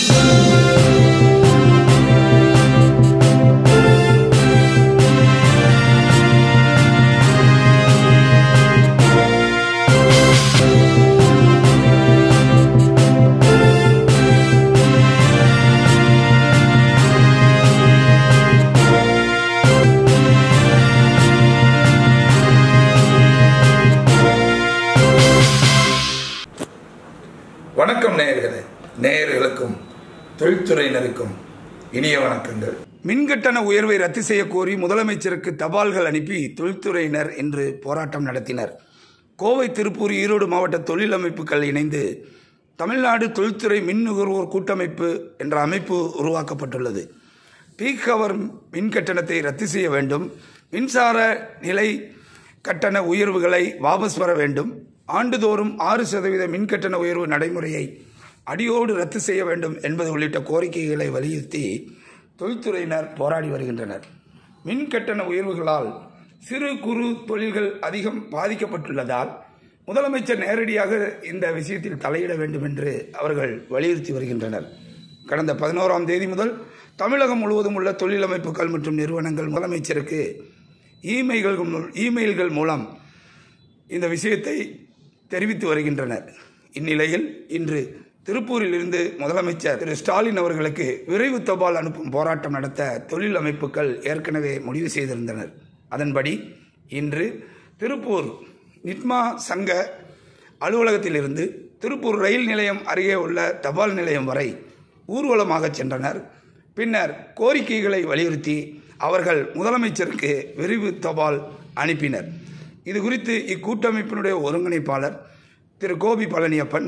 வணக்கம் நேயர்களே நேயர்களுக்கும் தொழில்துறையினருக்கும் இனிய வணக்கங்கள் மின்கட்டண உயர்வை ரத்து செய்ய கோரி முதலமைச்சருக்கு தபால்கள் அனுப்பி தொழில்துறையினர் இன்று போராட்டம் நடத்தினர் கோவை திருப்பூர் ஈரோடு மாவட்ட தொழில் அமைப்புகள் இணைந்து தமிழ்நாடு தொழில்துறை மின் நுகர்வோர் கூட்டமைப்பு என்ற அமைப்பு உருவாக்கப்பட்டுள்ளது பீக் ஹவர் மின் கட்டணத்தை ரத்து செய்ய வேண்டும் மின்சார நிலை கட்டண உயர்வுகளை வாபஸ் பெற வேண்டும் ஆண்டுதோறும் ஆறு சதவீத மின் கட்டண உயர்வு நடைமுறையை அடியோடு ரத்து செய்ய வேண்டும் என்பது உள்ளிட்ட கோரிக்கைகளை வலியுறுத்தி தொழில்துறையினர் போராடி வருகின்றனர் மின் கட்டண உயர்வுகளால் சிறு குறு தொழில்கள் அதிகம் பாதிக்கப்பட்டுள்ளதால் முதலமைச்சர் நேரடியாக இந்த விஷயத்தில் தலையிட வேண்டும் என்று அவர்கள் வலியுறுத்தி வருகின்றனர் கடந்த பதினோராம் தேதி முதல் தமிழகம் முழுவதும் உள்ள தொழில் அமைப்புகள் மற்றும் நிறுவனங்கள் முதலமைச்சருக்கு இமெயில்கள் மூ- இமெயில்கள் மூலம் இந்த விஷயத்தை தெரிவித்து வருகின்றனர் இந்நிலையில் இன்று திருப்பூரில் இருந்து முதலமைச்சர் திரு ஸ்டாலின் அவர்களுக்கு விரைவு தபால் அனுப்பும் போராட்டம் நடத்த தொழில் அமைப்புகள் ஏற்கனவே முடிவு செய்திருந்தனர் அதன்படி இன்று திருப்பூர் நிட்மா சங்க அலுவலகத்திலிருந்து திருப்பூர் ரயில் நிலையம் அருகே உள்ள தபால் நிலையம் வரை ஊர்வலமாக சென்றனர் பின்னர் கோரிக்கைகளை வலியுறுத்தி அவர்கள் முதலமைச்சருக்கு விரிவு தபால் அனுப்பினர் இது குறித்து இக்கூட்டமைப்பினுடைய ஒருங்கிணைப்பாளர் திரு கோபி பழனியப்பன்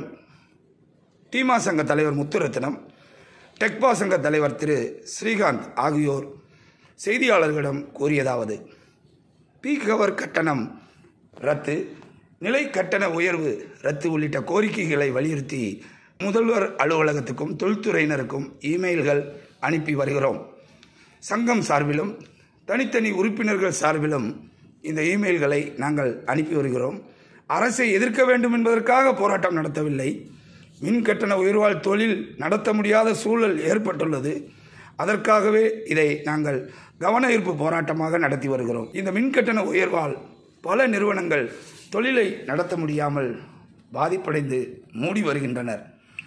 டீமா சங்க தலைவர் முத்துரத்னம் டெக்பா சங்க தலைவர் திரு ஸ்ரீகாந்த் ஆகியோர் செய்தியாளர்களிடம் கூறியதாவது பீக் ஹவர் கட்டணம் ரத்து நிலை கட்டண உயர்வு ரத்து உள்ளிட்ட கோரிக்கைகளை வலியுறுத்தி முதல்வர் அலுவலகத்துக்கும் தொழில்துறையினருக்கும் இமெயில்கள் அனுப்பி வருகிறோம் சங்கம் சார்பிலும் தனித்தனி உறுப்பினர்கள் சார்பிலும் இந்த இமெயில்களை நாங்கள் அனுப்பி வருகிறோம் அரசை எதிர்க்க வேண்டும் என்பதற்காக போராட்டம் நடத்தவில்லை மின் கட்டண உயர்வால் தொழில் நடத்த முடியாத சூழல் ஏற்பட்டுள்ளது அதற்காகவே இதை நாங்கள் கவன ஈர்ப்பு போராட்டமாக நடத்தி வருகிறோம் இந்த மின் கட்டண உயர்வால் பல நிறுவனங்கள் தொழிலை நடத்த முடியாமல் பாதிப்படைந்து மூடி வருகின்றனர்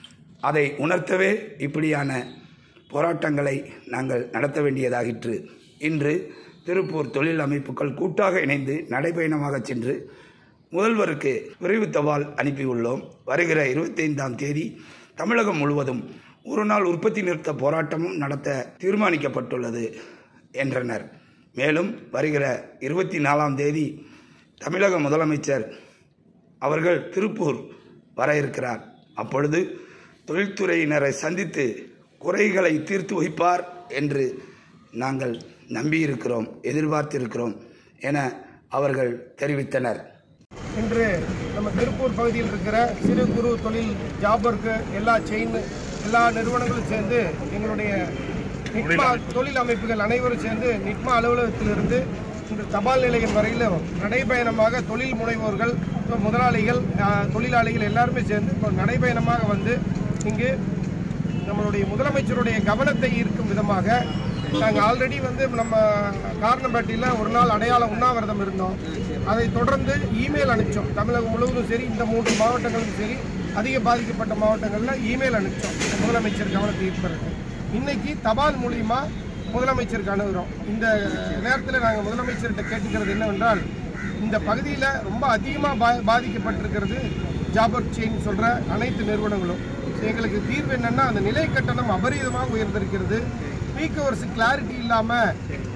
அதை உணர்த்தவே இப்படியான போராட்டங்களை நாங்கள் நடத்த வேண்டியதாகிற்று இன்று திருப்பூர் தொழில் அமைப்புகள் கூட்டாக இணைந்து நடைபயணமாக சென்று முதல்வருக்கு விரைவு தபால் அனுப்பியுள்ளோம் வருகிற இருபத்தைந்தாம் தேதி தமிழகம் முழுவதும் ஒரு நாள் உற்பத்தி நிறுத்த போராட்டமும் நடத்த தீர்மானிக்கப்பட்டுள்ளது என்றனர் மேலும் வருகிற இருபத்தி நாலாம் தேதி தமிழக முதலமைச்சர் அவர்கள் திருப்பூர் வர இருக்கிறார் அப்பொழுது தொழில்துறையினரை சந்தித்து குறைகளை தீர்த்து வைப்பார் என்று நாங்கள் நம்பியிருக்கிறோம் எதிர்பார்த்திருக்கிறோம் என அவர்கள் தெரிவித்தனர் இன்று நம்ம திருப்பூர் பகுதியில் இருக்கிற சிறு குறு தொழில் ஜாபருக்கு எல்லா செயின் எல்லா நிறுவனங்களும் சேர்ந்து எங்களுடைய நிட்மா தொழில் அமைப்புகள் அனைவரும் சேர்ந்து நிட்மா அலுவலகத்திலிருந்து இந்த தபால் நிலையம் வரையிலும் நடைபயணமாக தொழில் முனைவோர்கள் முதலாளிகள் ஆஹ், தொழிலாளிகள் எல்லாருமே சேர்ந்து இப்போ நடைபயணமாக வந்து இங்கு நம்மளுடைய முதலமைச்சருடைய கவனத்தை ஈர்க்கும் விதமாக நாங்கள் ஆல்ரெடி வந்து நம்ம காரணம்பட்டியில் ஒரு நாள் அடையாள உண்ணாவிரதம் இருந்தோம் அதை தொடர்ந்து இமெயில் அனுப்பிச்சோம் தமிழகம் முழுவதும் சரி இந்த மூன்று மாவட்டங்களும் சரி அதிக பாதிக்கப்பட்ட மாவட்டங்களில் இமெயில் அனுப்பிச்சோம் முதலமைச்சர் கவனத்தை ஈர்ப்பதற்கு இன்னைக்கு தபால் மூலியமா முதலமைச்சருக்கு அணுகிறோம் இந்த நேரத்தில் நாங்கள் முதலமைச்சர்கிட்ட கேட்டுக்கிறது என்னவென்றால் இந்த பகுதியில் ரொம்ப அதிகமாக பா பாதிக்கப்பட்டிருக்கிறது ஜாபர் செயின் சொல்கிற அனைத்து நிறுவனங்களும் எங்களுக்கு தீர்வு என்னன்னா அந்த நிலை கட்டணம் அபரீதமாக உயர்ந்திருக்கிறது பீக் ஹவர்ஸ் கிளாரிட்டி இல்லாமல்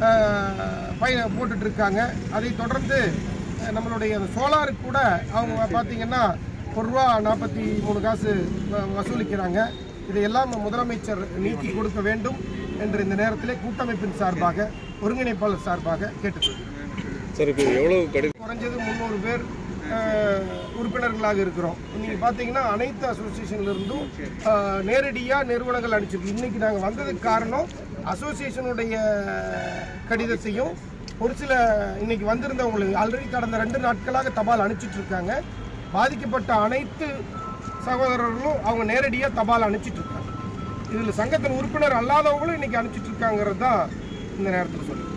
பய போட்டுட்டு இருக்காங்க அதை தொடர்ந்து அஹ், நம்மளுடைய அந்த சோலாருக்கு கூட அவங்க பார்த்தீங்கன்னா ஒரு ரூபா நாற்பத்தி மூணு காசு வ- வசூலிக்கிறாங்க இதையெல்லாம் முதலமைச்சர் நீக்கி கொடுக்க வேண்டும் என்று இந்த நேரத்திலே கூட்டமைப்பின் சார்பாக ஒருங்கிணைப்பாளர் சார்பாக கேட்டுக்கொள்கிறேன் சார் இப்போ எவ்வளவு கடி குறைஞ்சது முந்நூறு பேர் அஹ், உறுப்பினர்களாக இருக்கிறோம் நீங்கள் பார்த்தீங்கன்னா அனைத்து அசோசியேஷன்ல இருந்தும் அஹ், நேரடியாக நிறுவனங்கள் அனுப்பிச்சிருக்கு இன்னைக்கு நாங்கள் வந்ததுக்கு காரணம் அசோசியேஷனுடைய கடிதத்தையும் ஒரு சில இன்னைக்கு வந்திருந்தவங்களுக்கு ஆல்ரெடி கடந்த ரெண்டு நாட்களாக தபால் அனுப்பிச்சிட்டு இருக்காங்க பாதிக்கப்பட்ட அனைத்து சகோதரர்களும் அவங்க நேரடியாக தபால் அனுப்பிச்சிட்டு இருக்காங்க இதில் சங்கத்தின் உறுப்பினர் அல்லாதவங்களும் இன்னைக்கு அனுப்பிச்சிட்டு இருக்காங்கிறது தான் இந்த நேரத்தில் சொல்லுங்கள்